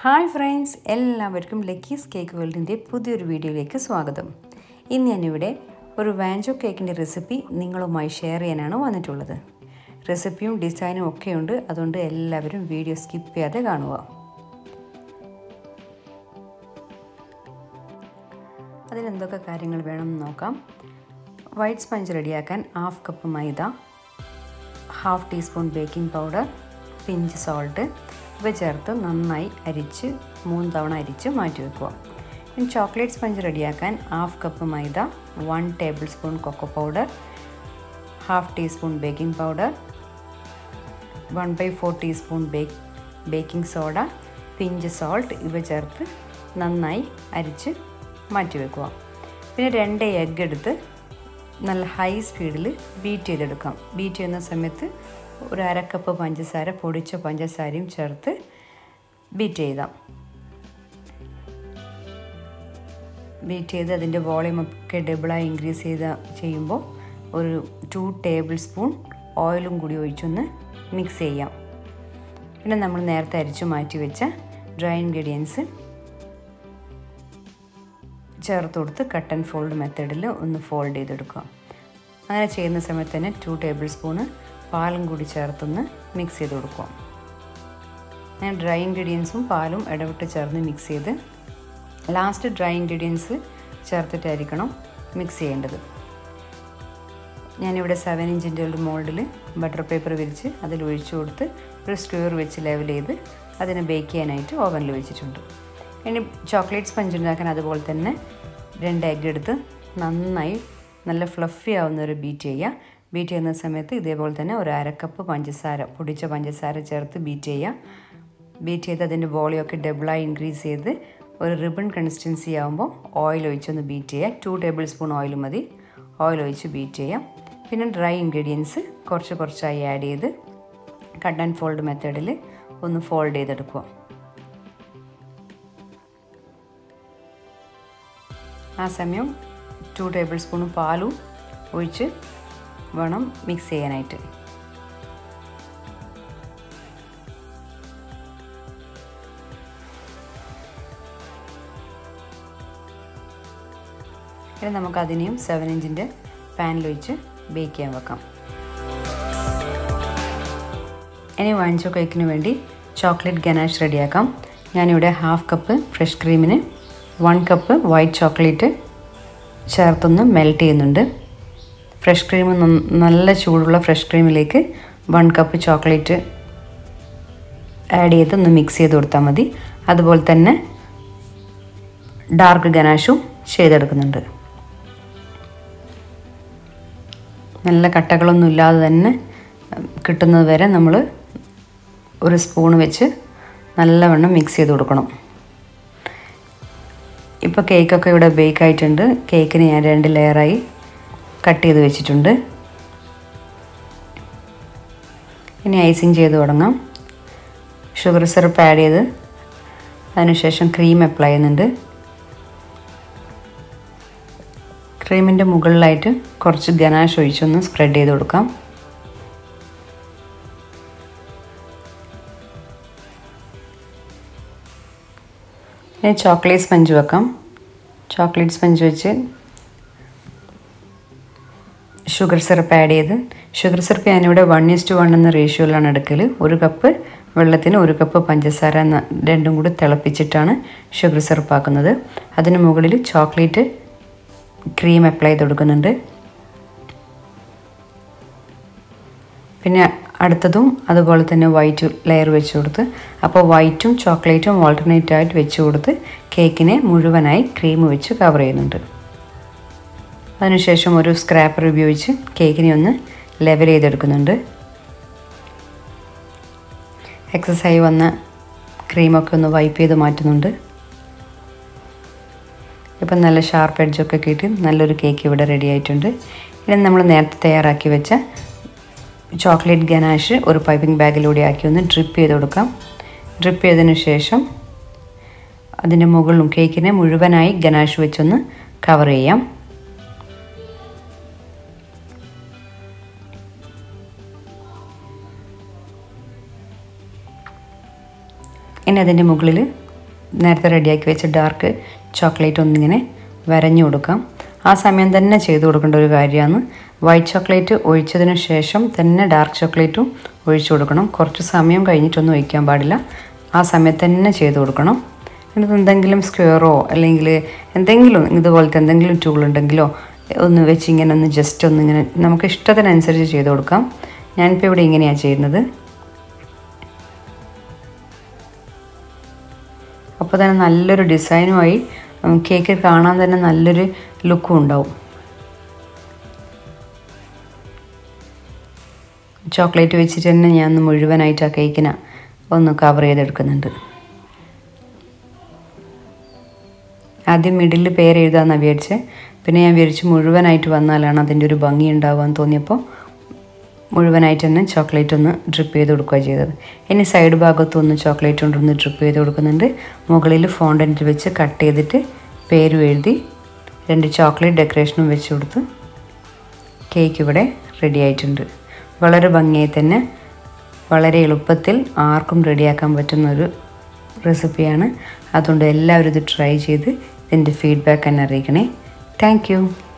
hi friends എല്ലാവർക്കും Lucky's cake വേൾഡിൻ്റെ പുതിയൊരു വീഡിയോയിലേക്ക് സ്വാഗതം ഇന്ന് ഞാനിവിടെ ഒരു വാഞ്ചോ കേക്കിൻ്റെ റെസിപ്പി നിങ്ങളുമായി ഷെയർ ചെയ്യാനാണ് വന്നിട്ടുള്ളത് റെസിപ്പിയും ഡിസൈനും ഒക്കെ ഉണ്ട് അതുകൊണ്ട് എല്ലാവരും വീഡിയോ സ്കിപ്പ് ചെയ്യാതെ കാണുക അതിനെന്തൊക്കെ കാര്യങ്ങൾ വേണമെന്ന് നോക്കാം വൈറ്റ് സ്പഞ്ച് റെഡിയാക്കാൻ half cup maida half teaspoon baking powder pinch salt ഇവ ചേർത്ത് നന്നായി അരിച്ച് മൂന്ന് തവണ അരിച്ച് മാറ്റി വെക്കുക ഇനി ചോക്ലേറ്റ് സ്പഞ്ച് റെഡിയാക്കാൻ half cup maida one table spoon cocoa powder half teaspoon baking powder one by four teaspoon bake baking soda pinch salt ഇവ ചേർത്ത് നന്നായി അരിച്ച് മാറ്റി വെക്കുക പിന്നെ രണ്ട് എഗ്ഗ് എടുത്ത് നല്ല ഹൈ സ്പീഡിൽ ബീറ്റ് ചെയ്തെടുക്കാം ബീറ്റ് ചെയ്യുന്ന സമയത്ത് ഒരു അരക്കപ്പ് പഞ്ചസാര പൊടിച്ച പഞ്ചസാരയും ചേർത്ത് ബീറ്റ് ചെയ്താം ബീറ്റ് ചെയ്ത് അതിൻ്റെ വോളിയം ഒക്കെ ഡബിളായി ഇൻക്രീസ് ചെയ്ത് ചെയ്യുമ്പോൾ ഒരു ടു ടേബിൾ സ്പൂൺ ഓയിലും കൂടി ഒഴിച്ചൊന്ന് മിക്സ് ചെയ്യാം പിന്നെ നമ്മൾ നേരത്തെ അരിച്ചു മാറ്റി വെച്ച ഡ്രൈ ഇൻഗ്രീഡിയൻസ് ചേർത്ത് കൊടുത്ത് കട്ട് ആൻഡ് ഫോൾഡ് മെത്തേഡിൽ ഒന്ന് ഫോൾഡ് ചെയ്തെടുക്കുക അങ്ങനെ ചെയ്യുന്ന സമയത്ത് തന്നെ ടു ടേബിൾ സ്പൂണ് പാലും കൂടി ചേർത്തൊന്ന് മിക്സ് ചെയ്ത് കൊടുക്കുക ഞാൻ ഡ്രൈ ഇൻഗ്രീഡിയൻസും പാലും ഇടവിട്ട് ചേർന്ന് മിക്സ് ചെയ്ത് ലാസ്റ്റ് ഡ്രൈ ഇൻഗ്രീഡിയൻസ് ചേർത്തിട്ടായിരിക്കണം മിക്സ് ചെയ്യേണ്ടത് ഞാനിവിടെ സെവൻ ഇഞ്ചിൻ്റെ ഒരു മോൾഡിൽ ബട്ടർ പേപ്പർ വിരിച്ച് അതിൽ ഒഴിച്ചു കൊടുത്ത് ഒരു സ്ക്വയർ വെച്ച് ലെവൽ ചെയ്ത് അതിനെ ബേക്ക് ചെയ്യാനായിട്ട് ഓവനിൽ വെച്ചിട്ടുണ്ട് ഇനി ചോക്ലേറ്റ് സ്പഞ്ച് ഉണ്ടാക്കാൻ അതുപോലെ തന്നെ രണ്ട് എഗ്ഗ് എടുത്ത് നന്നായി നല്ല ഫ്ലഫി ആവുന്ന ഒരു ബീറ്റ് ചെയ്യുക ബീറ്റ് ചെയ്യുന്ന സമയത്ത് ഇതേപോലെ തന്നെ ഒരു അരക്കപ്പ് പഞ്ചസാര പൊടിച്ച പഞ്ചസാര ചേർത്ത് ബീറ്റ് ചെയ്യുക ബീറ്റ് ചെയ്ത് അതിൻ്റെ വോളിയൊക്കെ ഡബിളായി ഇൻക്രീസ് ചെയ്ത് ഒരു റിബൺ കൺസിസ്റ്റൻസി ആകുമ്പോൾ ഓയിൽ ഒഴിച്ചൊന്ന് ബീറ്റ് ചെയ്യുക ടു ടേബിൾ സ്പൂൺ ഓയിൽ മതി ഓയിൽ ഒഴിച്ച് ബീറ്റ് ചെയ്യാം പിന്നെ ഡ്രൈ ഇൻഗ്രീഡിയൻസ് കുറച്ച് കുറച്ചായി ആഡ് ചെയ്ത് കട്ട് ആൻഡ് ഫോൾഡ് മെത്തേഡിൽ ഒന്ന് ഫോൾഡ് ചെയ്തെടുക്കുക ആ സമയം ടു ടേബിൾ സ്പൂൺ പാലും ഒഴിച്ച് വേണം മിക്സ് ചെയ്യാനായിട്ട് ഇനി നമുക്ക് അതിനെയും സെവൻ ഇഞ്ചിൻ്റെ പാനിൽ ഒഴിച്ച് ബേക്ക് ചെയ്യാൻ വെക്കാം ഇനി വാങ്ങിച്ചോ കേക്കിന് വേണ്ടി ചോക്ലേറ്റ് ഗനാഷ് റെഡിയാക്കാം ഞാനിവിടെ ഹാഫ് കപ്പ് ഫ്രഷ് ക്രീമിന് വൺ കപ്പ് വൈറ്റ് ചോക്ലേറ്റ് ചേർത്തൊന്ന് മെൽറ്റ് ചെയ്യുന്നുണ്ട് ഫ്രഷ് ക്രീം നല്ല ചൂടുള്ള ഫ്രഷ് ക്രീമിലേക്ക് വൺ കപ്പ് ചോക്ലേറ്റ് ആഡ് ചെയ്ത് ഒന്ന് മിക്സ് ചെയ്ത് കൊടുത്താൽ മതി അതുപോലെ തന്നെ ഡാർക്ക് ഗനാഷും ചെയ്തെടുക്കുന്നുണ്ട് നല്ല കട്ടകളൊന്നും ഇല്ലാതെ തന്നെ കിട്ടുന്നത് വരെ നമ്മൾ ഒരു സ്പൂൺ വെച്ച് നല്ലവണ്ണം മിക്സ് ചെയ്ത് കൊടുക്കണം ഇപ്പോൾ കേക്കൊക്കെ ഇവിടെ ബേക്ക് ആയിട്ടുണ്ട് കേക്കിന് ഞാൻ രണ്ട് ലെയറായി കട്ട് ചെയ്ത് വെച്ചിട്ടുണ്ട് ഇനി ഐസിങ് ചെയ്ത് തുടങ്ങാം ഷുഗർ സിറപ്പ് ആഡ് ചെയ്ത് അതിനുശേഷം ക്രീം അപ്ലൈ ചെയ്യുന്നുണ്ട് ക്രീമിൻ്റെ മുകളിലായിട്ട് കുറച്ച് ഗനാഷ് ഒഴിച്ചൊന്ന് സ്പ്രെഡ് ചെയ്ത് കൊടുക്കാം ഇനി ചോക്ലേറ്റ് സ്പഞ്ച് വെക്കാം ചോക്ലേറ്റ് സ്പഞ്ച് വെച്ച് ഷുഗർ സിറപ്പ് ആഡ് ചെയ്ത് ഷുഗർ സിറപ്പ് ഞാനിവിടെ വൺ ഈസ്റ്റ് വൺ എന്ന റേഷ്യോയിലാണ് എടുക്കൽ ഒരു കപ്പ് വെള്ളത്തിന് ഒരു കപ്പ് പഞ്ചസാര രണ്ടും കൂടി തിളപ്പിച്ചിട്ടാണ് ഷുഗർ സിറപ്പ് ആക്കുന്നത് അതിന് മുകളിൽ ചോക്ലേറ്റ് ക്രീം അപ്ലൈ ചെയ്ത് കൊടുക്കുന്നുണ്ട് പിന്നെ അടുത്തതും അതുപോലെ തന്നെ വൈറ്റ് ലെയർ വെച്ച് കൊടുത്ത് അപ്പോൾ വൈറ്റും ചോക്ലേറ്റും ഓൾട്ടർനേറ്റ് ആയിട്ട് വെച്ച് കൊടുത്ത് കേക്കിനെ മുഴുവനായി ക്രീം വെച്ച് കവർ ചെയ്യുന്നുണ്ട് അതിനുശേഷം ഒരു സ്ക്രാപ്പർ ഉപയോഗിച്ച് കേക്കിനെ ഒന്ന് ലെവൽ ചെയ്തെടുക്കുന്നുണ്ട് എക്സസൈസ് വന്ന ക്രീമൊക്കെ ഒന്ന് വൈപ്പ് ചെയ്ത് മാറ്റുന്നുണ്ട് ഇപ്പം നല്ല ഷാർപ്പ് എഡ്ജൊക്കെ കിട്ടി നല്ലൊരു കേക്ക് ഇവിടെ റെഡി ആയിട്ടുണ്ട് ഇനി നമ്മൾ നേരത്തെ തയ്യാറാക്കി വെച്ച ചോക്ലേറ്റ് ഗനാഷ് ഒരു പൈപ്പിംഗ് ബാഗിലൂടെ ആക്കി ഒന്ന് ഡ്രിപ്പ് ചെയ്ത് കൊടുക്കാം ഡ്രിപ്പ് ചെയ്തതിന് ശേഷം അതിൻ്റെ മുകളിലും കേക്കിനെ മുഴുവനായി ഗനാഷ് വെച്ചൊന്ന് കവർ ചെയ്യാം ഇനി അതിൻ്റെ മുകളിൽ നേരത്തെ റെഡിയാക്കി വെച്ച ഡാർക്ക് ചോക്ലേറ്റ് ഒന്നിങ്ങനെ വരഞ്ഞു കൊടുക്കാം ആ സമയം തന്നെ ചെയ്തു കൊടുക്കേണ്ട ഒരു കാര്യമാണ് വൈറ്റ് ചോക്ലേറ്റ് ഒഴിച്ചതിന് ശേഷം തന്നെ ഡാർക്ക് ചോക്ലേറ്റും ഒഴിച്ചു കൊടുക്കണം കുറച്ച് സമയം കഴിഞ്ഞിട്ടൊന്നും ഒഴിക്കാൻ പാടില്ല ആ സമയത്ത് തന്നെ ചെയ്തു കൊടുക്കണം എന്നിട്ട് എന്തെങ്കിലും സ്ക്വയറോ അല്ലെങ്കിൽ എന്തെങ്കിലും ഇതുപോലത്തെ എന്തെങ്കിലും ടൂൾ ഉണ്ടെങ്കിലോ ഒന്ന് വെച്ച് ഇങ്ങനെ ഒന്ന് ജസ്റ്റ് ഒന്ന് ഇങ്ങനെ നമുക്ക് ഇഷ്ടത്തിനനുസരിച്ച് ചെയ്ത് കൊടുക്കാം ഞാനിപ്പോൾ ഇവിടെ ഇങ്ങനെയാണ് ചെയ്യുന്നത് അപ്പോൾ തന്നെ നല്ലൊരു ഡിസൈനുമായി കേക്ക് കാണാൻ തന്നെ നല്ലൊരു ലുക്കും ഉണ്ടാവും ചോക്ലേറ്റ് വെച്ചിട്ട് തന്നെ ഞാൻ ഒന്ന് മുഴുവനായിട്ട് ആ കേക്കിനെ ഒന്ന് കവർ ചെയ്തെടുക്കുന്നുണ്ട് ആദ്യം മിഡിൽ പേര് എഴുതാമെന്നാണ് വിചാരിച്ചത് പിന്നെ ഞാൻ വിചാരിച്ച് മുഴുവനായിട്ട് വന്നാലാണ് അതിൻ്റെ ഒരു ഭംഗി ഉണ്ടാവുകയെന്ന് തോന്നിയപ്പോൾ മുഴുവനായിട്ട് തന്നെ ചോക്ലേറ്റ് ഒന്ന് ഡ്രിപ്പ് ചെയ്ത് കൊടുക്കുക ചെയ്തത് ഇനി സൈഡ് ഭാഗത്തും ഒന്ന് ചോക്ലേറ്റ് കൊണ്ടൊന്ന് ഡ്രിപ്പ് ചെയ്ത് കൊടുക്കുന്നുണ്ട് മുകളിൽ ഫോണ്ടൻറ്റിൽ വെച്ച് കട്ട് ചെയ്തിട്ട് പേരും എഴുതി രണ്ട് ചോക്ലേറ്റ് ഡെക്കറേഷനും വെച്ച് കൊടുത്ത് കേക്ക് ഇവിടെ റെഡി ആയിട്ടുണ്ട് വളരെ ഭംഗിയായി തന്നെ വളരെ എളുപ്പത്തിൽ ആർക്കും റെഡിയാക്കാൻ പറ്റുന്ന ഒരു റെസിപ്പിയാണ് അതുകൊണ്ട് എല്ലാവരും ഇത് ട്രൈ ചെയ്ത് ഇതിൻ്റെ ഫീഡ്ബാക്ക് എന്നെ അറിയിക്കണേ താങ്ക്